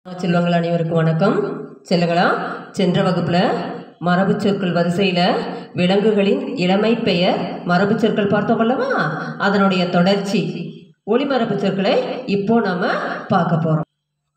செல்வங்கள் அனைவருக்கும் வணக்கம் செல்லுங்களா சென்ற வகுப்புல மரபு சொற்கள் வரிசையில விலங்குகளின் இளமை பெயர் மரபு சொற்கள் பார்த்தோம் அல்லவா அதனுடைய தொடர்ச்சி ஒளிமரபு சொற்களை இப்போ நாம பார்க்க போறோம்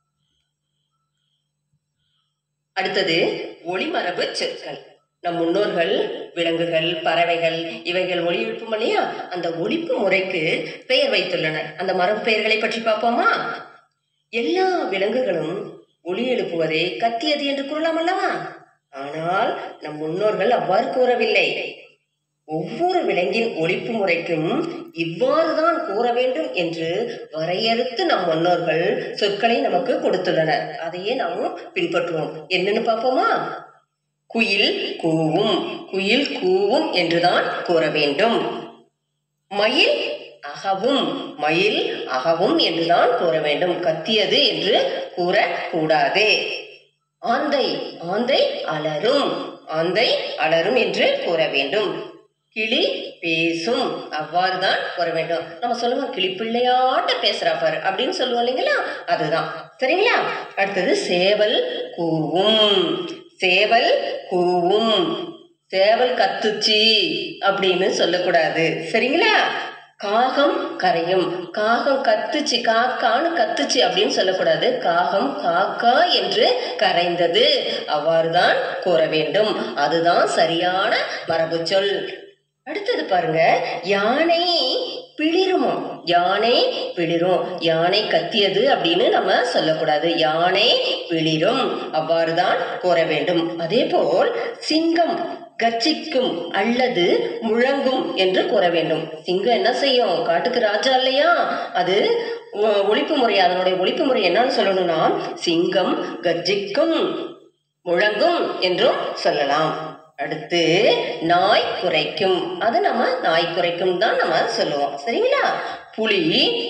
அடுத்தது ஒளிமரபு சொற்கள் நம் முன்னோர்கள் விலங்குகள் பறவைகள் இவைகள் ஒளி எழுப்பும் இல்லையா அந்த ஒழிப்பு முறைக்கு பெயர் வைத்துள்ளனர் அந்த மரபு பெயர்களை பற்றி பார்ப்போமா எல்லா விலங்குகளும் ஒளி எழுப்புவதை கத்தியது என்று கூறலாம் அல்லவா ஆனால் நம் முன்னோர்கள் அவ்வாறு கூறவில்லை ஒவ்வொரு விலங்கின் ஒழிப்பு முறைக்கும் இவ்வாறுதான் கூற வேண்டும் என்று வரையறுத்து நம் முன்னோர்கள் சொற்களை நமக்கு கொடுத்துள்ளனர் அதையே நாம் பின்பற்றுவோம் என்னன்னு பார்ப்போமா குயில் கூவும் குயில் கூவும் என்றுதான் கூற வேண்டும் மயில் அகவும் மயில் அகவும் என்றுதான் கூற வேண்டும் கத்தியது என்று கூறக்கூடாது ஆந்தை ஆந்தை அலரும் ஆந்தை அலரும் என்று கூற வேண்டும் கிளி பேசும் அவ்வாறு தான் கூற வேண்டும் நம்ம சொல்லுவோம் கிளி பிள்ளையாட்ட பேசுறா பாரு அப்படின்னு சொல்லுவோம் இல்லைங்களா அதுதான் சரிங்களா அடுத்தது சேவல் கூவும் சேவல் கூவும் சேவல் கத்துச்சு அப்படின்னு சொல்லக்கூடாது சரிங்களா காகம் கரையும் காகம் கத்துச்சு காக்கான்னு கத்துச்சு அப்படின்னு சொல்லக்கூடாது காகம் காக்கா என்று கரைந்தது அவ்வாறுதான் கூற வேண்டும் அதுதான் சரியான மரபு சொல் அடுத்தது பாருங்க யானை பிளிருமோ யானை பிளிரும் யானை கத்தியது அப்படின்னு நம்ம சொல்லக்கூடாது யானை பிளிரும் அவ்வாறுதான் கூற வேண்டும் அதே போல் சிங்கம் கர்ச்சிக்கும் அல்லது முழங்கும் என்று கூற வேண்டும் சிங்கம் என்ன செய்யும் காட்டுக்கு ராஜா இல்லையா அது ஒ- ஒழிப்பு முறை அதனுடைய ஒழிப்பு முறை என்னன்னு சொல்லணும்னா சிங்கம் கர்ஜிக்கும் முழங்கும் என்றும் சொல்லலாம் அடுத்து நாய் குறைக்கும் அது நம்ம நாய் குறைக்கும் தான் நம்ம சொல்லுவோம் சரிங்களா புலி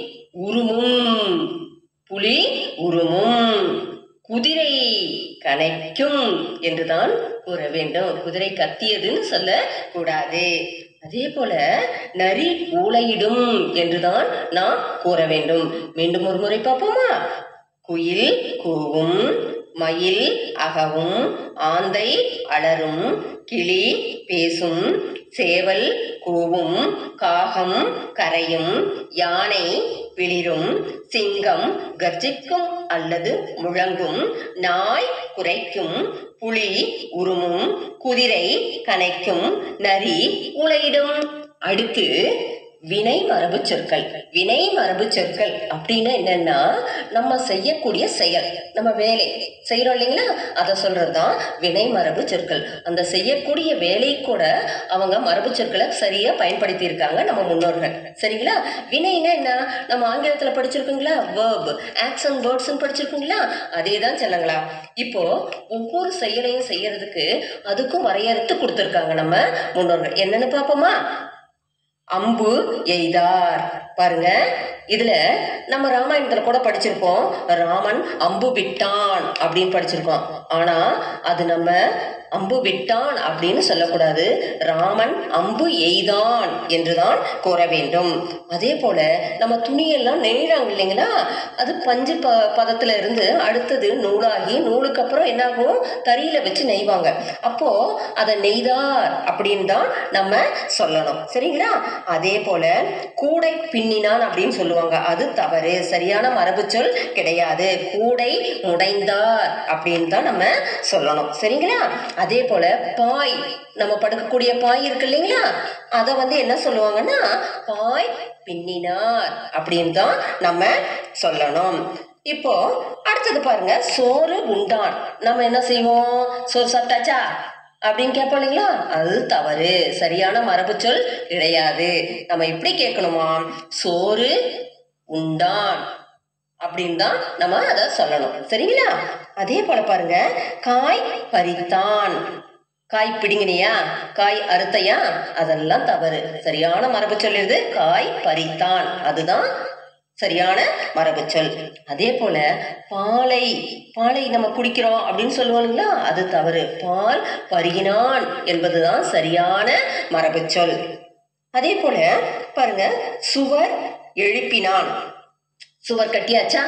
உருமும் புலி உருமும் குதிரை கனைக்கும் என்றுதான் கூற வேண்டும் குதிரை கத்தியதுன்னு சொல்லக்கூடாது அதே போல நரி ஊளையிடும் என்றுதான் நாம் கூற வேண்டும் மீண்டும் ஒரு முறை பார்ப்போமா குயில் கூவும் மயில் அகவும் ஆந்தை அலரும் கிளி பேசும் சேவல் கூவும் காகம் கரையும் யானை பிளிரும் சிங்கம் கர்ஜிக்கும் அல்லது முழங்கும் நாய் குரைக்கும் புலி உருமும் குதிரை கனைக்கும் நரி உளையிடும் அடுத்து வினை மரபு சொற்கள் வினை மரபு சொற்கள் அப்படின்னா என்னன்னா நம்ம செய்யக்கூடிய செயல் நம்ம வேலை செய்கிறோம் இல்லைங்களா அதை சொல்றது தான் வினை மரபு சொற்கள் அந்த செய்யக்கூடிய வேலை கூட அவங்க மரபு சொற்களை சரியா பயன்படுத்தி இருக்காங்க நம்ம முன்னோர்கள் சரிங்களா வினைனா என்ன நம்ம ஆங்கிலத்தில் படிச்சிருக்கோங்களா வேர்ப் ஆக்ஷன் வேர்ட்ஸ்னு படிச்சிருக்கோங்களா அதே தான் செல்லுங்களா இப்போ ஒவ்வொரு செயலையும் செய்யறதுக்கு அதுக்கும் வரையறுத்து கொடுத்துருக்காங்க நம்ம முன்னோர்கள் என்னன்னு பார்ப்போமா அம்பு எய்தார் பாருங்க இதுல நம்ம ராமாயணத்துல கூட படிச்சிருப்போம் ராமன் அம்பு விட்டான் அப்படின்னு படிச்சிருக்கோம் ஆனா அது நம்ம அம்பு விட்டான் அப்படின்னு சொல்லக்கூடாது ராமன் அம்பு எய்தான் என்றுதான் கூற வேண்டும் அதே போல நம்ம துணியெல்லாம் நெய்றாங்க இல்லைங்களா அது பஞ்சு ப பதத்துல இருந்து அடுத்தது நூலாகி நூலுக்கு அப்புறம் என்னாகும் தறியில வச்சு நெய்வாங்க அப்போ அதை நெய்தார் அப்படின்னு தான் நம்ம சொல்லணும் சரிங்களா அதே போல கூடை பின்னினான் அப்படின்னு சொல்லுவாங்க அது தவறு சரியான மரபு சொல் கிடையாது கூடை முடைந்தார் அப்படின்னு தான் நம்ம சொல்லணும் சரிங்களா அதே போல பாய் நம்ம படுக்கக்கூடிய பாய் இருக்கு இல்லைங்களா அதை வந்து என்ன சொல்லுவாங்கன்னா பாய் பின்னினார் அப்படின்னு தான் நம்ம சொல்லணும் இப்போ அடுத்தது பாருங்க சோறு உண்டான் நம்ம என்ன செய்வோம் சோறு சாப்பிட்டாச்சா அப்படின்னு கேட்போம் இல்லைங்களா அது தவறு சரியான மரபு சொல் கிடையாது நம்ம எப்படி கேட்கணுமா சோறு உண்டான் அப்படின்னு தான் நம்ம அதை சொல்லணும் சரிங்களா அதே போல பாருங்க காய் பறித்தான் காய் பிடுங்கினியா காய் அறுத்தையா அதெல்லாம் தவறு சரியான மரபு சொல் எது காய் பறித்தான் அதுதான் சரியான மரபு சொல் அதே போல பாலை பாலை நம்ம குடிக்கிறோம் அப்படின்னு சொல்லுவோம் இல்லைங்களா அது தவறு பால் பருகினான் என்பதுதான் சரியான மரபு சொல் அதே போல பாருங்க சுவர் எழுப்பினான் சுவர் கட்டியாச்சா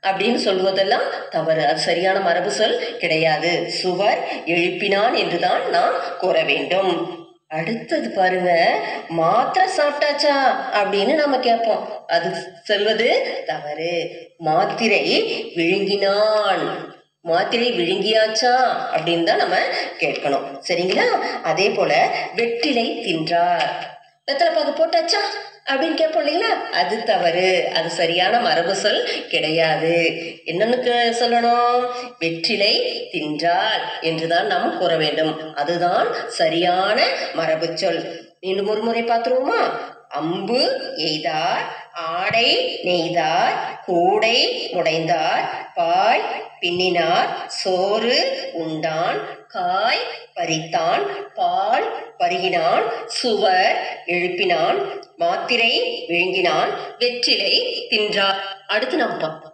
அப்படின்னு சொல்வதெல்லாம் தவறு அது சரியான மரபு சொல் கிடையாது சுவர் எழுப்பினான் என்றுதான் நாம் கூற வேண்டும் அடுத்தது பாருங்க மாத்திரை சாப்பிட்டாச்சா அப்படின்னு நம்ம கேட்போம் அது சொல்வது தவறு மாத்திரை விழுங்கினான் மாத்திரை விழுங்கியாச்சா அப்படின்னு தான் நம்ம கேட்கணும் சரிங்களா அதே போல வெற்றிலை தின்றார் வெத்தலை பாக்கு போட்டாச்சா அப்படின்னு கேட்போம் இல்லைங்களா அது தவறு அது சரியான மரபு சொல் கிடையாது என்னன்னு கே- சொல்லணும் வெற்றிலை தின்றார் என்றுதான் நாம் கூற வேண்டும் அதுதான் சரியான மரபு சொல் மீண்டும் ஒரு முறை பார்த்துருவோமா அம்பு எய்தார் ஆடை நெய்தார் கூடை முடைந்தார் பாய் பின்னினார் சோறு உண்டான் காய் பறித்தான் பால் பருகினான் சுவர் எழுப்பினான் மாத்திரை விழுங்கினான் வெற்றிலை தின்றார் அடுத்து நாம் பார்ப்போம்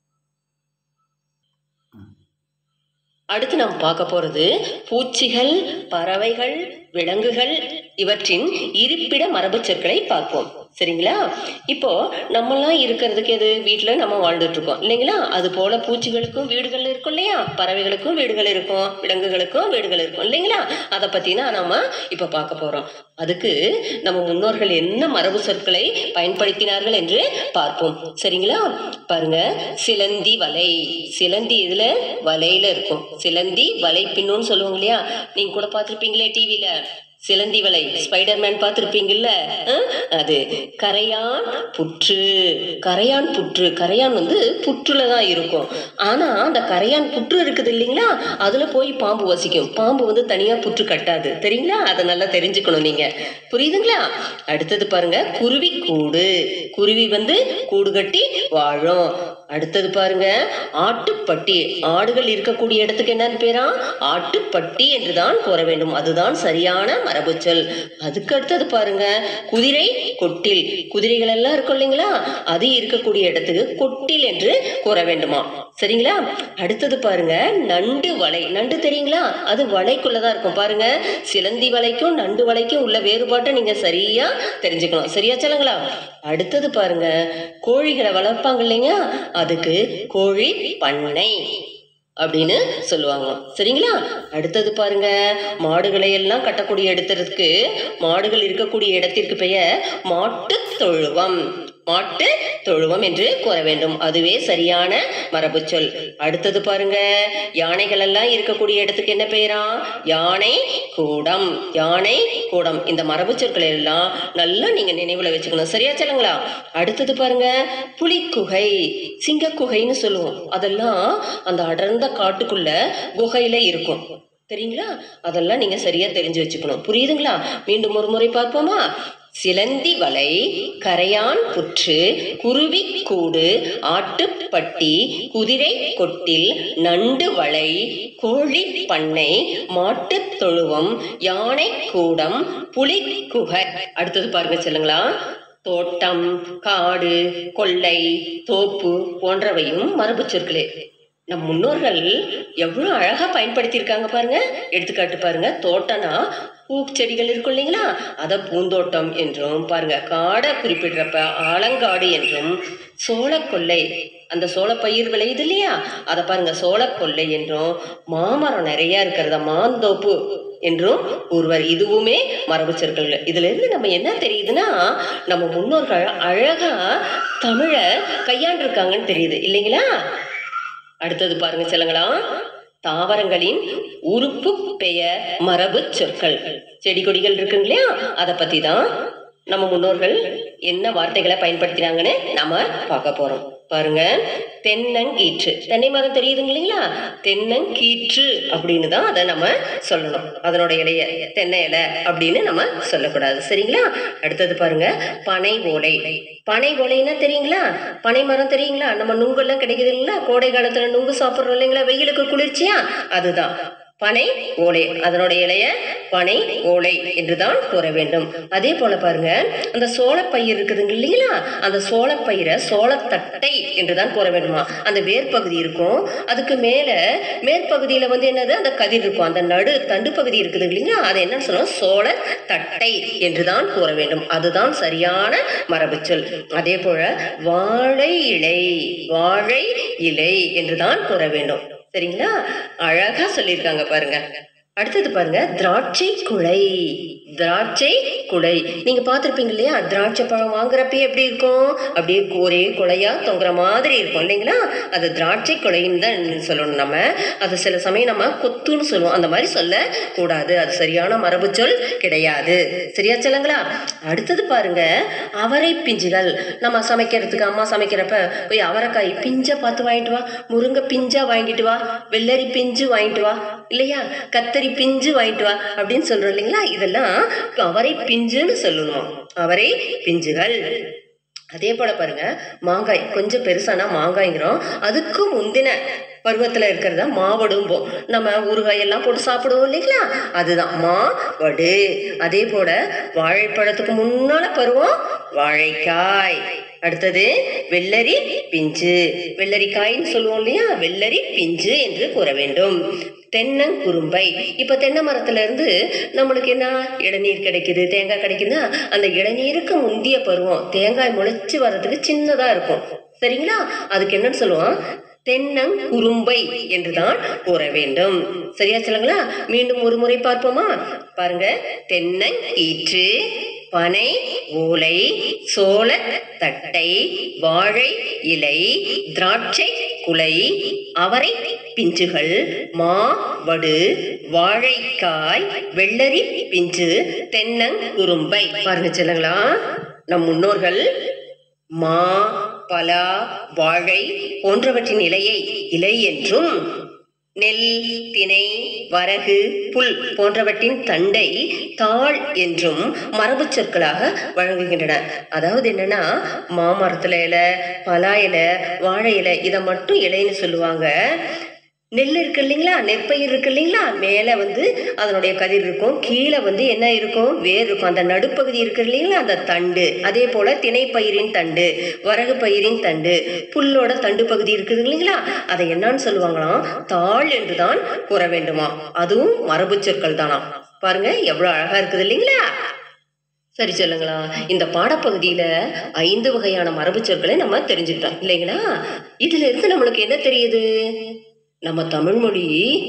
அடுத்து நாம் பார்க்க போறது பூச்சிகள் பறவைகள் விலங்குகள் இவற்றின் இருப்பிட மரபுச் சொற்களை பார்ப்போம் சரிங்களா இப்போ நம்மலாம் இருக்கிறதுக்கு எது வீட்டில் நம்ம வாழ்ந்துட்டு இருக்கோம் இல்லைங்களா அது போல பூச்சிகளுக்கும் வீடுகள் இருக்கும் இல்லையா பறவைகளுக்கும் வீடுகள் இருக்கும் விலங்குகளுக்கும் வீடுகள் இருக்கும் இல்லைங்களா அதை பற்றி தான் நம்ம இப்போ பார்க்க போகிறோம் அதுக்கு நம்ம முன்னோர்கள் என்ன மரபு சொற்களை பயன்படுத்தினார்கள் என்று பார்ப்போம் சரிங்களா பாருங்க சிலந்தி வலை சிலந்தி இதுல வலையில இருக்கும் சிலந்தி வலை பின்னுன்னு சொல்லுவாங்க இல்லையா நீங்க கூட பார்த்துருப்பீங்களே டிவியில சிலந்தி வலை ஸ்பைடர்மேன் பார்த்துருப்பீங்கல்ல அது கரையான் புற்று கரையான் புற்று கரையான் வந்து புற்றுல தான் இருக்கும் ஆனா அந்த கரையான் புற்று இருக்குது இல்லைங்களா அதுல போய் பாம்பு வசிக்கும் பாம்பு வந்து தனியா புற்று கட்டாது தெரியுங்களா அதை நல்லா தெரிஞ்சுக்கணும் நீங்க புரியுதுங்களா அடுத்தது பாருங்க குருவி கூடு குருவி வந்து கூடு கட்டி வாழும் அடுத்தது பாருங்க ஆட்டுப்பட்டி ஆடுகள் இருக்கக்கூடிய இடத்துக்கு என்னன்னு பேரா ஆட்டுப்பட்டி என்றுதான் கூற வேண்டும் அதுதான் சரியான மரபுச்சொல் அதுக்கு அடுத்தது பாருங்க குதிரை கொட்டில் குதிரைகள் எல்லாம் இருக்கும் இல்லைங்களா அது இருக்கக்கூடிய இடத்துக்கு கொட்டில் என்று கூற வேண்டுமா சரிங்களா அடுத்தது பாருங்க நண்டு வலை நண்டு தெரியுங்களா அது வலைக்குள்ளதான் இருக்கும் பாருங்க சிலந்தி வலைக்கும் நண்டு வலைக்கும் உள்ள வேறுபாட்டை நீங்க சரியா தெரிஞ்சுக்கணும் சரியா சொல்லுங்களா அடுத்தது பாருங்க கோழிகளை வளர்ப்பாங்க இல்லைங்க அதுக்கு கோழி பண்ணை அப்படின்னு சொல்லுவாங்க சரிங்களா அடுத்தது பாருங்க மாடுகளை எல்லாம் கட்டக்கூடிய இடத்திற்கு மாடுகள் இருக்கக்கூடிய இடத்திற்கு பெயர் மாட்டு தொழுவம் மாட்டு தொழுவம் என்று கூற வேண்டும் அதுவே சரியான மரபு சொல் அடுத்தது பாருங்க யானைகள் எல்லாம் இருக்கக்கூடிய இடத்துக்கு என்ன பெயரா யானை கூடம் யானை கூடம் இந்த மரபு சொற்களை எல்லாம் நல்லா நீங்க நினைவுல வச்சுக்கணும் சரியா சொல்லுங்களா அடுத்தது பாருங்க புலிக்குகை சிங்கக்குகைன்னு சொல்லுவோம் அதெல்லாம் அந்த அடர்ந்த காட்டுக்குள்ள குகையில இருக்கும் தெரியுங்களா அதெல்லாம் நீங்க சரியா தெரிஞ்சு வச்சுக்கணும் புரியுதுங்களா மீண்டும் ஒரு முறை பார்ப்போமா சிலந்தி வலை கரையான் புற்று குருவி கூடு ஆட்டுப்பட்டி குதிரை கொட்டில் நண்டு வலை கோழி பண்ணை மாட்டுத் தொழுவம் யானை கூடம் புலி குகை அடுத்தது பாருங்க சொல்லுங்களா தோட்டம் காடு கொல்லை தோப்பு போன்றவையும் மரபு சொற்களே நம் முன்னோர்கள் எவ்வளோ அழகா பயன்படுத்தியிருக்காங்க பாருங்க எடுத்துக்காட்டு பாருங்க தோட்டம்னா பூச்செடிகள் இருக்கும் இல்லைங்களா அதை பூந்தோட்டம் என்றும் பாருங்க காடை குறிப்பிடுறப்ப ஆலங்காடு என்றும் சோளக்கொல்லை அந்த சோளப்பயிர் விளையுது இல்லையா அதை பாருங்க சோளக்கொல்லை என்றும் மாமரம் நிறைய இருக்கிறத மாந்தோப்பு என்றும் ஒருவர் இதுவுமே மரபு சொற்கள் இதுல இருந்து நம்ம என்ன தெரியுதுன்னா நம்ம முன்னோர்கள் அழகா தமிழை கையாண்டிருக்காங்கன்னு தெரியுது இல்லைங்களா அடுத்தது பாருங்க செல்லுங்களா தாவரங்களின் உறுப்பு பெயர் மரபு சொற்கள் செடி கொடிகள் இருக்குங்க இல்லையா அதை பத்தி தான் நம்ம முன்னோர்கள் என்ன வார்த்தைகளை பயன்படுத்தினாங்கன்னு நாம பார்க்க போறோம் பாருங்க தென்னங்கீற்று தென்னை மரம் தெரியுதுங்க இல்லைங்களா தென்னங்கீற்று அப்படின்னு தான் அதை நம்ம சொல்லணும் அதனோட இலைய தென்னை இலை அப்படின்னு நம்ம சொல்லக்கூடாது சரிங்களா அடுத்தது பாருங்க பனை ஓலை பனை ஓலைன்னா தெரியுங்களா பனை மரம் தெரியுங்களா நம்ம நுங்கெல்லாம் கிடைக்குது இல்லைங்களா கோடை காலத்துல நுங்கு சாப்பிட்றோம் இல்லைங்களா வெயிலுக்கு குளிர்ச்சியா அதுதான் பனை ஓலை அதனோட இலைய பனை ஓலை என்றுதான் கூற வேண்டும் அதே போல பாருங்க அந்த சோளப்பயிர் இருக்குதுங்க இல்லைங்களா அந்த சோளப்பயிரை சோளத்தட்டை என்றுதான் கூற வேண்டுமா அந்த வேர்பகுதி இருக்கும் அதுக்கு மேல மேற்பகுதியில வந்து என்னது அந்த கதிர் இருக்கும் அந்த நடு தண்டு பகுதி இருக்குது இல்லைங்களா அதை என்ன சொல்லணும் சோள தட்டை என்றுதான் கூற வேண்டும் அதுதான் சரியான மரபுச்சொல் அதே போல வாழை இலை வாழை இலை என்றுதான் கூற வேண்டும் சரிங்களா அழகா சொல்லியிருக்காங்க பாருங்க அடுத்தது பாருங்க திராட்சை குலை திராட்சை குலை நீங்க பார்த்துருப்பீங்க இல்லையா திராட்சை பழம் வாங்குறப்ப எப்படி இருக்கும் அப்படியே ஒரே குலையா தொங்குற மாதிரி இருக்கும் இல்லைங்களா அது திராட்சை குலைன்னு தான் சொல்லணும் நம்ம அது சில சமயம் நம்ம கொத்துன்னு சொல்லுவோம் அந்த மாதிரி சொல்ல கூடாது அது சரியான மரபு சொல் கிடையாது சரியா சொல்லுங்களா அடுத்தது பாருங்க அவரை பிஞ்சுகள் நம்ம சமைக்கிறதுக்கு அம்மா சமைக்கிறப்ப போய் அவரைக்காய் பிஞ்சை பார்த்து வாங்கிட்டு வா முருங்கை பிஞ்சா வாங்கிட்டு வா வெள்ளரி பிஞ்சு வாங்கிட்டு வா இல்லையா கத்தரி பிஞ்சு வாங்கிட்டு வா அப்படின்னு சொல்றோம் இல்லைங்களா இதெல்லாம் அவரை பிஞ்சுன்னு சொல்லணும் அவரை பிஞ்சுகள் அதே போல பாருங்க மாங்காய் கொஞ்சம் பெருசானா மாங்காய்ங்கிறோம் அதுக்கு முந்தின பருவத்தில் இருக்கிறத மாவடும்போம் நம்ம ஊறுகாய் எல்லாம் போட்டு சாப்பிடுவோம் இல்லைங்களா அதுதான் மாவடு அதே போல வாழைப்பழத்துக்கு முன்னால பருவம் வாழைக்காய் அடுத்தது வெள்ளரி பிஞ்சு வெள்ளரிக்காய்ன்னு சொல்லுவோம் இல்லையா வெள்ளரி பிஞ்சு என்று கூற வேண்டும் தென்னங்குரும்பை இப்போ தென்னை மரத்துல இருந்து நம்மளுக்கு என்ன இளநீர் கிடைக்குது தேங்காய் கிடைக்குதுன்னா அந்த இளநீருக்கு முந்திய பருவம் தேங்காய் முளைச்சு வர்றதுக்கு சின்னதா இருக்கும் சரிங்களா அதுக்கு என்னன்னு சொல்லுவோம் தென்னங்குரும்பை என்றுதான் கூற வேண்டும் சரியா சொல்லுங்களா மீண்டும் ஒரு முறை பார்ப்போமா பாருங்க தென்னங்கீற்று பனை ஓலை சோள தட்டை வாழை இலை திராட்சை குலை அவரை பிஞ்சுகள் மா வடு வாழைக்காய் வெள்ளரி பிஞ்சு தென்னங்குரும்பை பாருங்க சொல்லுங்களா நம் முன்னோர்கள் மா பலா வாழை போன்றவற்றின் இலையை இலை என்றும் நெல் திணை வரகு புல் போன்றவற்றின் தண்டை தாள் என்றும் மரபுச் சொற்களாக வழங்குகின்றன அதாவது என்னன்னா மாமரத்துல இலை பலா இலை வாழை இலை இதை மட்டும் இலைன்னு சொல்லுவாங்க நெல் இருக்கு இல்லைங்களா நெற்பயிர் இருக்கு இல்லைங்களா மேலே வந்து அதனுடைய கதிர் இருக்கும் கீழே வந்து என்ன இருக்கும் வேர் இருக்கும் அந்த நடுப்பகுதி இருக்கு இல்லைங்களா அந்த தண்டு அதே போல திணைப்பயிரின் தண்டு வரகு பயிரின் தண்டு புல்லோட தண்டு பகுதி இருக்குது இல்லைங்களா அதை என்னன்னு சொல்லுவாங்களாம் தாள் என்று தான் கூற வேண்டுமா அதுவும் மரபு சொற்கள் தானாம் பாருங்க எவ்வளோ அழகா இருக்குது இல்லைங்களா சரி சொல்லுங்களா இந்த பாடப்பகுதியில ஐந்து வகையான மரபு சொற்களை நம்ம தெரிஞ்சுக்கிட்டோம் இல்லைங்களா இதுல இருந்து நம்மளுக்கு என்ன தெரியுது நம்ம தமிழ் மொழி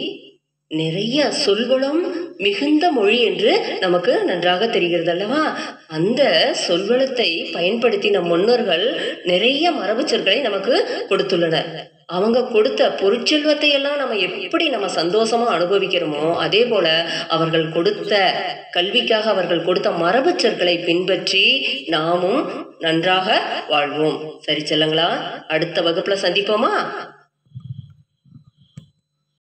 நிறைய சொல்வளம் மிகுந்த மொழி என்று நமக்கு நன்றாக தெரிகிறது அல்லவா அந்த சொல்வளத்தை பயன்படுத்தி நம் முன்னோர்கள் நிறைய மரபு சொற்களை நமக்கு கொடுத்துள்ளனர் அவங்க கொடுத்த பொருட்செல்வத்தை எல்லாம் நம்ம எப்படி நம்ம சந்தோஷமா அனுபவிக்கிறோமோ அதே போல அவர்கள் கொடுத்த கல்விக்காக அவர்கள் கொடுத்த மரபு சொற்களை பின்பற்றி நாமும் நன்றாக வாழ்வோம் சரி செல்லுங்களா அடுத்த வகுப்புல சந்திப்போமா